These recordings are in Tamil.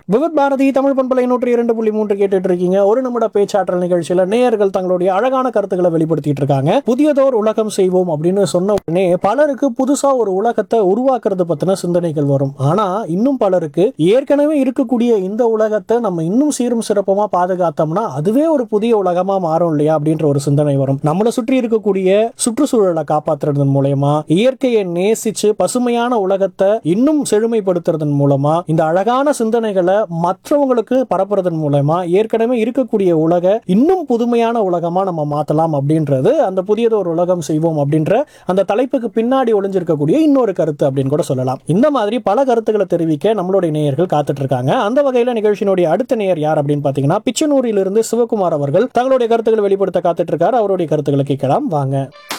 விவத் பாரதி தமிழ் பண்பலை நூற்றி இரண்டு புள்ளி மூன்று கேட்டுட்டு இருக்கீங்க ஒரு நிமிட பேச்சாற்றல் நிகழ்ச்சியில நேயர்கள் தங்களுடைய அழகான கருத்துக்களை வெளிப்படுத்திட்டு இருக்காங்க புதியதோர் உலகம் செய்வோம் அப்படின்னு சொன்ன உடனே பலருக்கு புதுசா ஒரு உலகத்தை உருவாக்குறது பத்தின சிந்தனைகள் வரும் ஆனா இன்னும் பலருக்கு ஏற்கனவே இருக்கக்கூடிய இந்த உலகத்தை நம்ம இன்னும் சீரும் சிறப்புமா பாதுகாத்தோம்னா அதுவே ஒரு புதிய உலகமா மாறும் இல்லையா அப்படின்ற ஒரு சிந்தனை வரும் நம்மளை சுற்றி இருக்கக்கூடிய சுற்றுச்சூழலை காப்பாத்துறதன் மூலயமா இயற்கையை நேசிச்சு பசுமையான உலகத்தை இன்னும் செழுமைப்படுத்துறதன் மூலமா இந்த அழகான சிந்தனைகளை மற்றவங்களுக்கு பரப்புறதன் மூலமா ஏற்கனவே இருக்கக்கூடிய உலக இன்னும் புதுமையான உலகமா நம்ம மாத்தலாம் அப்படின்றது அந்த புதியதொரு உலகம் செய்வோம் அப்படின்ற அந்த தலைப்புக்கு பின்னாடி ஒளிஞ்சிருக்கக்கூடிய இன்னொரு கருத்து அப்படின்னு கூட சொல்லலாம் இந்த மாதிரி பல கருத்துக்களை தெரிவிக்க நம்மளுடைய நேயர்கள் காத்துட்டு இருக்காங்க அந்த வகையில நிகழ்ச்சியினுடைய அடுத்த நேயர் யார் அப்படின்னு பாத்தீங்கன்னா பிச்சனூரிலிருந்து சிவகுமார் அவர்கள் தங்களுடைய கருத்துக்களை வெளிப்படுத்த காத்துட்டு இருக்காரு அவருடைய கருத்துக்களை கேட்கலாம் வாங்க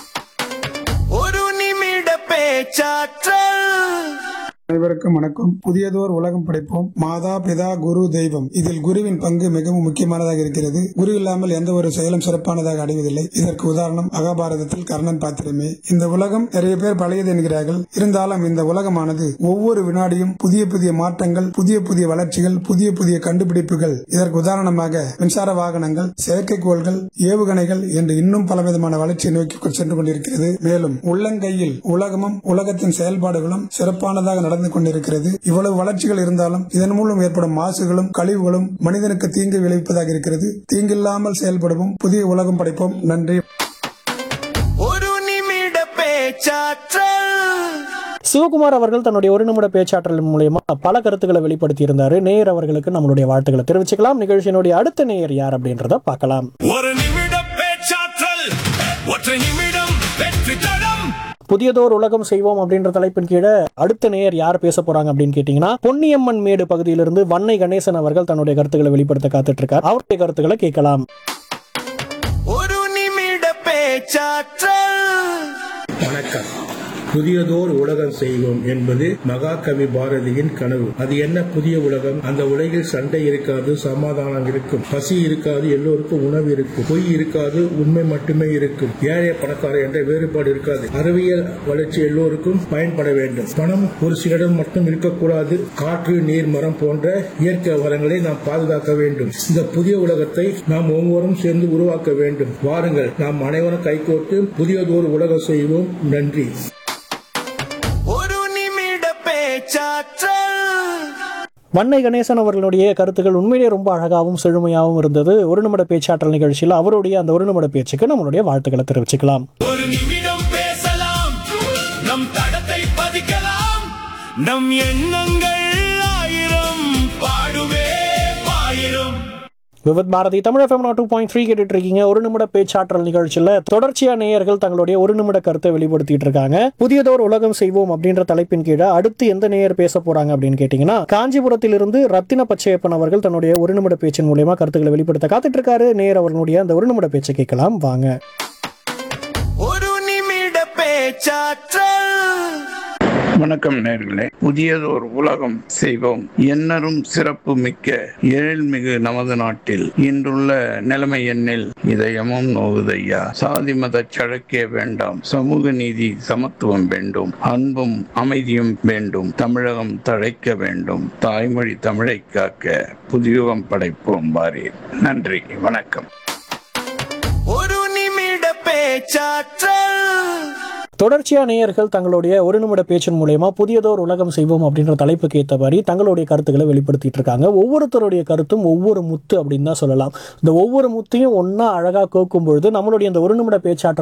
ஒரு நிமிட பேச்சாற்றல் அனைவருக்கும் வணக்கம் புதியதோர் உலகம் படைப்போம் மாதா பிதா குரு தெய்வம் இதில் குருவின் பங்கு மிகவும் முக்கியமானதாக இருக்கிறது குரு இல்லாமல் எந்த ஒரு செயலும் சிறப்பானதாக அடைவதில்லை இதற்கு உதாரணம் மகாபாரதத்தில் கர்ணன் பாத்திரமே இந்த உலகம் நிறைய பேர் பழையது என்கிறார்கள் இருந்தாலும் இந்த உலகமானது ஒவ்வொரு வினாடியும் புதிய புதிய மாற்றங்கள் புதிய புதிய வளர்ச்சிகள் புதிய புதிய கண்டுபிடிப்புகள் இதற்கு உதாரணமாக மின்சார வாகனங்கள் செயற்கைக்கோள்கள் ஏவுகணைகள் என்று இன்னும் பலவிதமான வளர்ச்சியை நோக்கி சென்று கொண்டிருக்கிறது மேலும் உள்ளங்கையில் உலகமும் உலகத்தின் செயல்பாடுகளும் சிறப்பானதாக நடந்து கொண்டிருக்கிறது இவ்வளவு வளர்ச்சிகள் இருந்தாலும் இதன் மூலம் ஏற்படும் மாசுகளும் கழிவுகளும் மனிதனுக்கு தீங்கு விளைவிப்பதாக இருக்கிறது தீங்கில்லாமல் செயல்படுவோம் புதிய உலகம் படைப்போம் நன்றி ஒரு நிமிட பேச்சாற்றல் சிவகுமார் அவர்கள் தன்னுடைய ஒரு நிமிட பேச்சாற்றல் மூலயமா பல கருத்துக்களை வெளிப்படுத்தி இருந்தாரு நேயர் அவர்களுக்கு நம்மளுடைய வாழ்த்துக்களை தெரிவிச்சுக்கலாம் நிகழ்ச்சியினுடைய அடுத்த நேயர் யார் அப்படின்றத பார்க்கலாம் ஒரு நிமிட பேச்சாற்றல் ஒற்றை நிமிடம் வெற்றி தடம் புதியதோர் உலகம் செய்வோம் அப்படின்ற தலைப்பின் கீழே அடுத்த நேயர் யார் பேச போறாங்க அப்படின்னு கேட்டீங்கன்னா பொன்னியம்மன் மேடு பகுதியிலிருந்து வன்னை கணேசன் அவர்கள் தன்னுடைய கருத்துக்களை வெளிப்படுத்த காத்துட்டு இருக்கார் அவருடைய கருத்துக்களை கேட்கலாம் ஒரு நிமிட பேச்சாற்றல் வணக்கம் புதியதோர் உலகம் செய்வோம் என்பது மகாகவி பாரதியின் கனவு அது என்ன புதிய உலகம் அந்த உலகில் சண்டை இருக்காது சமாதானம் இருக்கும் பசி இருக்காது எல்லோருக்கும் உணவு இருக்கும் பொய் இருக்காது உண்மை மட்டுமே இருக்கும் ஏழை பணக்காரர் என்ற வேறுபாடு இருக்காது அறிவியல் வளர்ச்சி எல்லோருக்கும் பயன்பட வேண்டும் பணம் ஒரு சிலரிடம் மட்டும் இருக்கக்கூடாது காற்று நீர் மரம் போன்ற இயற்கை வளங்களை நாம் பாதுகாக்க வேண்டும் இந்த புதிய உலகத்தை நாம் ஒவ்வொருவரும் சேர்ந்து உருவாக்க வேண்டும் வாருங்கள் நாம் அனைவரும் கைகோர்த்து புதியதோர் உலகம் செய்வோம் நன்றி ஒரு நிமிட பேச்சாற்றல் வன்னை கணேசன் அவர்களுடைய கருத்துக்கள் உண்மையிலேயே ரொம்ப அழகாகவும் செழுமையாகவும் இருந்தது ஒரு நிமிட பேச்சாற்றல் நிகழ்ச்சியில் அவருடைய அந்த ஒரு நிமிட பேச்சுக்கு நம்மளுடைய வாழ்த்துக்களை தெரிவிச்சுக்கலாம் ஒரு நிமிடம் பேசலாம் நம் தடத்தை பதிக்கலாம் நம் எண்ணங்கள் ஆயிரம் பாடுவே பாயிரம் Vividh Bharati Tamil FM two point three கேட்டுட்டு இருக்கீங்க ஒரு நிமிட பேச்சாற்றல் நிகழ்ச்சியில் தொடர்ச்சியா நேயர்கள் தங்களுடைய ஒரு நிமிட கருத்தை வெளிப்படுத்திட்டு இருக்காங்க புதியதோர் உலகம் செய்வோம் அப்படின்ற தலைப்பின் கீழே அடுத்து எந்த நேயர் பேச போறாங்க அப்படின்னு கேட்டீங்கன்னா காஞ்சிபுரத்திலிருந்து ரத்தின பச்சையப்பன் அவர்கள் தன்னுடைய ஒரு நிமிட பேச்சின் மூலியமா கருத்துக்களை வெளிப்படுத்த காத்துட்டு இருக்காரு நேயர் அவர்களுடைய அந்த ஒரு நிமிட பேச்சை கேட்கலாம் வாங்க ஒரு நிமிட பேச்சாற்றல் வணக்கம் நேர்களே புதியதோர் உலகம் செய்வோம் எண்ணரும் சிறப்பு மிக்க எழில்மிகு நமது நாட்டில் இன்றுள்ள நிலைமை எண்ணில் இதயமும் நோவுதையா சாதி மத சழக்கே வேண்டாம் சமூக நீதி சமத்துவம் வேண்டும் அன்பும் அமைதியும் வேண்டும் தமிழகம் தழைக்க வேண்டும் தாய்மொழி தமிழை காக்க புதியுகம் படைப்போம் வாரீர் நன்றி வணக்கம் ஒரு நிமிட பேச்சாற்றல் தொடர்ச்சியா நேயர்கள் தங்களுடைய ஒரு நிமிட பேச்சின் மூலயமா புதியதோர் உலகம் செய்வோம் அப்படின்ற தலைப்புக்கு ஏற்றபடி தங்களுடைய கருத்துக்களை வெளிப்படுத்திட்டு இருக்காங்க ஒவ்வொருத்தருடைய கருத்தும் ஒவ்வொரு முத்து அப்படின்னு தான் சொல்லலாம் இந்த ஒவ்வொரு முத்தையும் ஒன்னா அழகா கோக்கும் பொழுது நம்மளுடைய இந்த ஒரு நிமிட பேச்சாற்றல்